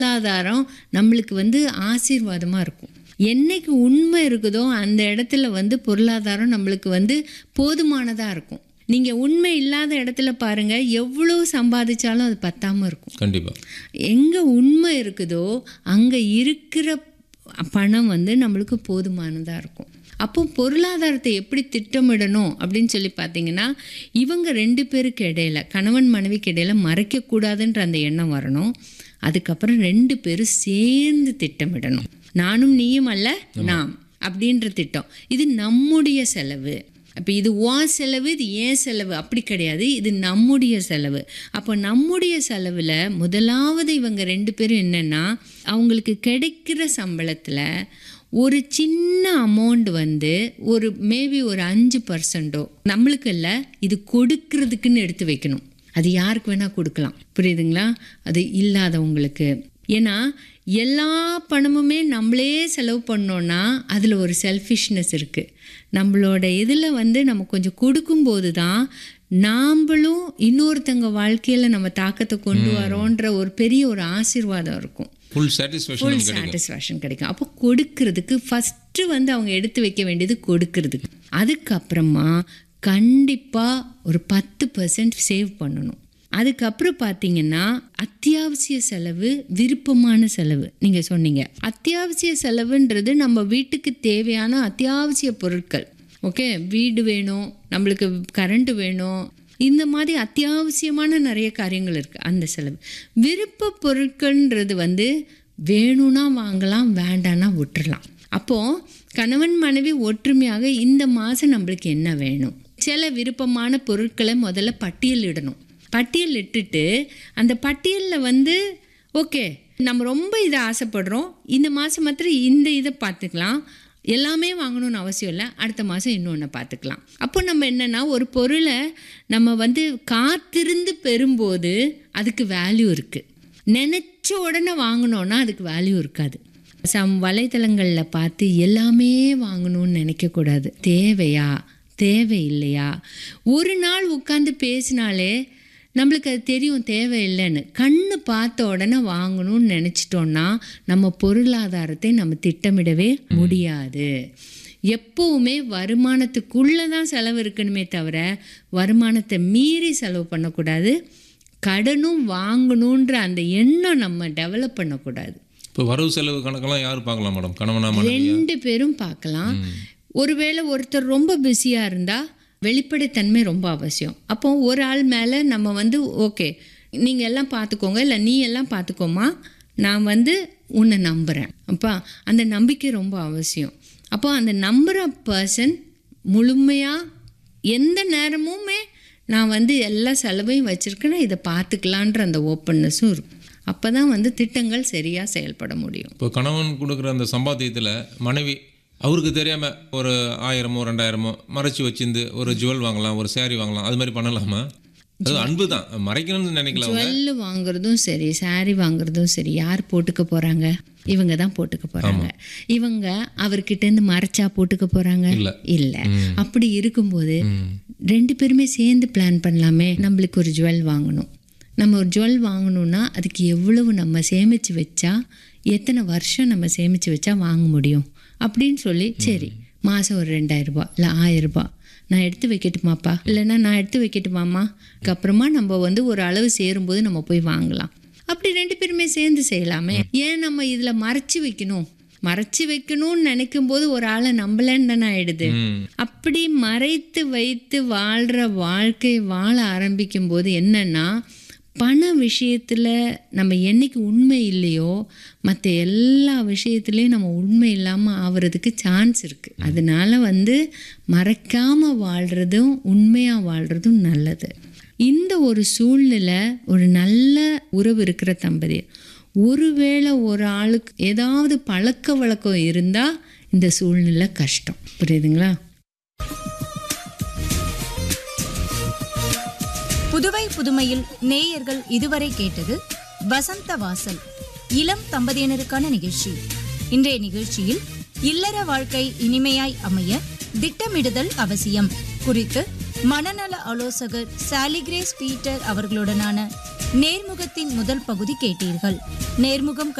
பொருளாதாரம் நம்மளுக்கு வந்து ஆசீர்வாதமாக இருக்கும் என்னைக்கு உண்மை இருக்குதோ அந்த இடத்துல வந்து பொருளாதாரம் நம்மளுக்கு வந்து போதுமானதாக இருக்கும் நீங்கள் உண்மை இல்லாத இடத்துல பாருங்க எவ்வளோ சம்பாதிச்சாலும் அது பத்தாம இருக்கும் கண்டிப்பா எங்கே உண்மை இருக்குதோ அங்கே இருக்கிற பணம் வந்து நம்மளுக்கு போதுமானதாக இருக்கும் அப்போ பொருளாதாரத்தை எப்படி திட்டமிடணும் அப்படின்னு சொல்லி பார்த்தீங்கன்னா இவங்க ரெண்டு பேருக்கு இடையில கணவன் மனைவிக்கு இடையில மறைக்கக்கூடாதுன்ற அந்த எண்ணம் வரணும் அதுக்கப்புறம் ரெண்டு பேரும் சேர்ந்து திட்டமிடணும் நானும் நீயும் அல்ல நாம் அப்படின்ற திட்டம் இது நம்முடைய செலவு அப்போ இது உன் செலவு இது ஏன் செலவு அப்படி கிடையாது இது நம்முடைய செலவு அப்போ நம்முடைய செலவில் முதலாவது இவங்க ரெண்டு பேரும் என்னென்னா அவங்களுக்கு கிடைக்கிற சம்பளத்தில் ஒரு சின்ன அமௌண்ட் வந்து ஒரு மேபி ஒரு அஞ்சு பர்சன்டோ நம்மளுக்கு இல்லை இது கொடுக்கறதுக்குன்னு எடுத்து வைக்கணும் அது யாருக்கு வேணால் கொடுக்கலாம் புரியுதுங்களா அது இல்லாதவங்களுக்கு ஏன்னா எல்லா பணமுமே நம்மளே செலவு பண்ணோன்னா அதில் ஒரு செல்ஃபிஷ்னஸ் இருக்குது நம்மளோட இதில் வந்து நம்ம கொஞ்சம் கொடுக்கும்போது தான் நாம்பளும் இன்னொருத்தங்க வாழ்க்கையில் நம்ம தாக்கத்தை கொண்டு வரோன்ற ஒரு பெரிய ஒரு ஆசீர்வாதம் இருக்கும் ஃபுல் சாட்டிஸ்ஃபேக்ஷன் ஃபுல் சாட்டிஸ்ஃபேக்ஷன் கிடைக்கும் அப்போ கொடுக்கறதுக்கு ஃபஸ்ட்டு வந்து அவங்க எடுத்து வைக்க வேண்டியது கொடுக்கறதுக்கு அதுக்கப்புறமா கண்டிப்பாக ஒரு பத்து பர்சன்ட் சேவ் பண்ணணும் அதுக்கப்புறம் பார்த்தீங்கன்னா அத்தியாவசிய செலவு விருப்பமான செலவு நீங்கள் சொன்னீங்க அத்தியாவசிய செலவுன்றது நம்ம வீட்டுக்கு தேவையான அத்தியாவசிய பொருட்கள் ஓகே வீடு வேணும் நம்மளுக்கு கரண்ட் வேணும் இந்த மாதிரி அத்தியாவசியமான நிறைய காரியங்கள் இருக்குது அந்த செலவு விருப்ப பொருட்கள்ன்றது வந்து வேணும்னா வாங்கலாம் வேண்டான்னா விட்டுறலாம் அப்போது கணவன் மனைவி ஒற்றுமையாக இந்த மாதம் நம்மளுக்கு என்ன வேணும் சில விருப்பமான பொருட்களை முதல்ல பட்டியலிடணும் பட்டியல் இட்டுட்டு அந்த பட்டியலில் வந்து ஓகே நம்ம ரொம்ப இதை ஆசைப்படுறோம் இந்த மாதம் மாத்திரம் இந்த இதை பார்த்துக்கலாம் எல்லாமே வாங்கணும்னு அவசியம் இல்லை அடுத்த மாதம் இன்னொன்று பார்த்துக்கலாம் அப்போ நம்ம என்னென்னா ஒரு பொருளை நம்ம வந்து காத்திருந்து பெறும்போது அதுக்கு வேல்யூ இருக்குது நினச்ச உடனே வாங்கினோன்னா அதுக்கு வேல்யூ இருக்காது சம் வலைத்தளங்களில் பார்த்து எல்லாமே வாங்கணும்னு நினைக்கக்கூடாது தேவையா தேவை இல்லையா ஒரு நாள் உட்காந்து பேசினாலே நம்மளுக்கு அது தெரியும் தேவையில்லைன்னு கண்ணு பார்த்த உடனே வாங்கணும்னு நினச்சிட்டோன்னா நம்ம பொருளாதாரத்தை நம்ம திட்டமிடவே முடியாது எப்போவுமே வருமானத்துக்குள்ளே தான் செலவு இருக்கணுமே தவிர வருமானத்தை மீறி செலவு பண்ணக்கூடாது கடனும் வாங்கணுன்ற அந்த எண்ணம் நம்ம டெவலப் பண்ணக்கூடாது இப்போ வரவு செலவு கணக்கெல்லாம் யார் பார்க்கலாம் மேடம் கணவனா மனைவியா ரெண்டு பேரும் பார்க்கலாம் ஒருவேளை ஒருத்தர் ரொம்ப பிஸியாக இருந்தால் வெளிப்படைத்தன்மை ரொம்ப அவசியம் அப்போ ஒரு ஆள் மேலே நம்ம வந்து ஓகே நீங்கள் எல்லாம் பார்த்துக்கோங்க இல்லை நீ எல்லாம் பார்த்துக்கோமா நான் வந்து உன்னை நம்புகிறேன் அப்பா அந்த நம்பிக்கை ரொம்ப அவசியம் அப்போ அந்த நம்புகிற பர்சன் முழுமையாக எந்த நேரமுமே நான் வந்து எல்லா செலவையும் வச்சுருக்கேன் இதை பார்த்துக்கலான்ற அந்த ஓப்பன்னஸும் இருக்கும் அப்போ தான் வந்து திட்டங்கள் சரியாக செயல்பட முடியும் இப்போ கணவன் கொடுக்குற அந்த சம்பாத்தியத்தில் மனைவி அவருக்கு தெரியாமல் ஒரு ஆயிரமோ ரெண்டாயிரமோ மறைச்சி வச்சிருந்து ஒரு ஜுவல் வாங்கலாம் ஒரு saree வாங்கலாம் அது மாதிரி பண்ணலாமா அது அன்பு தான் மறைக்கணும்னு நினைக்கல அவங்க ஜுவல் வாங்குறதும் சரி saree வாங்குறதும் சரி யார் போட்டுக்க போறாங்க இவங்க தான் போட்டுக்க போறாங்க இவங்க அவர்கிட்ட இருந்து மறைச்சா போட்டுக்க போறாங்க இல்ல. இல்ல அப்படி இருக்கும்போது ரெண்டு பேருமே சேர்ந்து பிளான் பண்ணலாமே நம்மளுக்கு ஒரு ஜுவல் வாங்கணும் நம்ம ஒரு ஜுவல் வாங்கணும்னா அதுக்கு எவ்வளவு நம்ம சேமிச்சு வச்சா எத்தனை வருஷம் நம்ம சேமிச்சு வச்சா வாங்க முடியும் அப்படின்னு சொல்லி சரி மாதம் ஒரு ரெண்டாயிரம் ரூபாய் இல்லை ஆயிரம் ரூபாய் நான் எடுத்து வைக்கட்டுமாப்பா இல்லைன்னா நான் எடுத்து வைக்கட்டுமாம்மா அதுக்கப்புறமா நம்ம வந்து ஒரு அளவு சேரும்போது நம்ம போய் வாங்கலாம் அப்படி ரெண்டு பேருமே சேர்ந்து செய்யலாமே ஏன் நம்ம இதில் மறைச்சு வைக்கணும் மறைச்சு வைக்கணும்னு நினைக்கும் போது ஒரு ஆளை நம்பலன்னு தானே ஆயிடுது ம் அப்படி மறைத்து வைத்து வாழ்கிற வாழ்க்கை வாழ ஆரம்பிக்கும் போது என்னன்னா பண விஷயத்தில் நம்ம என்னைக்கு உண்மை இல்லையோ மற்ற எல்லா விஷயத்துலேயும் நம்ம உண்மை இல்லாமல் ஆவறதுக்கு சான்ஸ் இருக்குது அதனால வந்து மறைக்காமல் வாழ்கிறதும் உண்மையாக வாழ்கிறதும் நல்லது இந்த ஒரு சூழ்நிலை ஒரு நல்ல உறவு இருக்கிற தம்பதி ஒருவேளை ஒரு ஆளுக்கு ஏதாவது பழக்க வழக்கம் இருந்தால் இந்த சூழ்நிலை கஷ்டம் புரியுதுங்களா புதுவை புதுமையில் நேயர்கள் இதுவரை கேட்டது வசந்த வாசல் இளம் தம்பதியினருக்கான நிகழ்ச்சி இன்றைய நிகழ்ச்சியில் இல்லற வாழ்க்கை இனிமையாய் அமைய திட்டமிடுதல் அவசியம் குறித்து மனநல ஆலோசகர் சாலிகிரேஸ் பீட்டர் அவர்களுடனான நேர்முகத்தின் முதல் பகுதி கேட்டீர்கள் நேர்முகம்